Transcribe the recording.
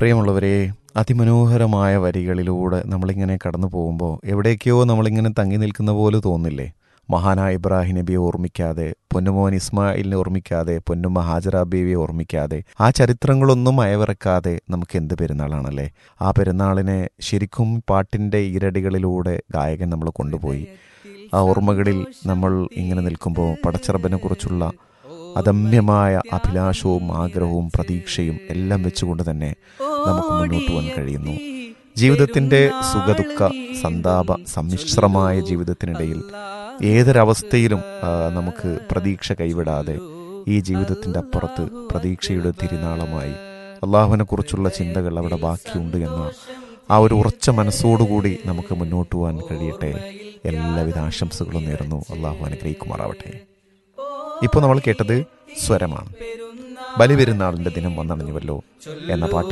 പ്രിയമുള്ളവരെ അതിമനോഹരമായ വരികളിലൂടെ നമ്മളിങ്ങനെ കടന്നു പോകുമ്പോൾ എവിടേക്കോ നമ്മളിങ്ങനെ തങ്ങി നിൽക്കുന്ന പോലെ തോന്നില്ലേ മഹാനായ ഇബ്രാഹിം നബിയെ ഓർമ്മിക്കാതെ പൊന്നുമോൻ ഇസ്മായിലിനെ ഓർമ്മിക്കാതെ പൊന്നുമ്മ ഹാജറ ബീവിയെ ഓർമ്മിക്കാതെ ആ ചരിത്രങ്ങളൊന്നും അയവിറക്കാതെ നമുക്ക് എന്ത് പെരുന്നാളാണല്ലേ ആ പെരുന്നാളിനെ ശരിക്കും പാട്ടിൻ്റെ ഈരടികളിലൂടെ ഗായകൻ നമ്മൾ കൊണ്ടുപോയി ആ ഓർമ്മകളിൽ നമ്മൾ ഇങ്ങനെ നിൽക്കുമ്പോൾ പടച്ചറബിനെ കുറിച്ചുള്ള അദമ്യമായ അഭിലാഷവും ആഗ്രഹവും പ്രതീക്ഷയും എല്ലാം വെച്ചുകൊണ്ട് തന്നെ നമുക്ക് മുന്നോട്ട് പോകാൻ കഴിയുന്നു ജീവിതത്തിൻ്റെ സുഖദുഃഖ സന്താപ സമ്മിശ്രമായ ജീവിതത്തിനിടയിൽ ഏതൊരവസ്ഥയിലും ആ, നമുക്ക് പ്രതീക്ഷ കൈവിടാതെ ഈ ജീവിതത്തിൻ്റെ അപ്പുറത്ത് പ്രതീക്ഷയുടെ തിരുനാളമായി അള്ളാഹുവിനെ കുറിച്ചുള്ള ചിന്തകൾ അവിടെ ബാക്കിയുണ്ട് എന്ന ആ ഒരു ഉറച്ച മനസ്സോടുകൂടി നമുക്ക് മുന്നോട്ട് പോകാൻ കഴിയട്ടെ എല്ലാവിധ ആശംസകളും നേരുന്നു അള്ളാഹു അനുഗ്രഹിക്കുമാറാവട്ടെ ഇപ്പോൾ നമ്മൾ കേട്ടത് സ്വരമാണ് ബലിപെരുന്നാളിൻ്റെ ദിനം വന്നണഞ്ഞുവല്ലോ എന്ന പാട്ടിൽ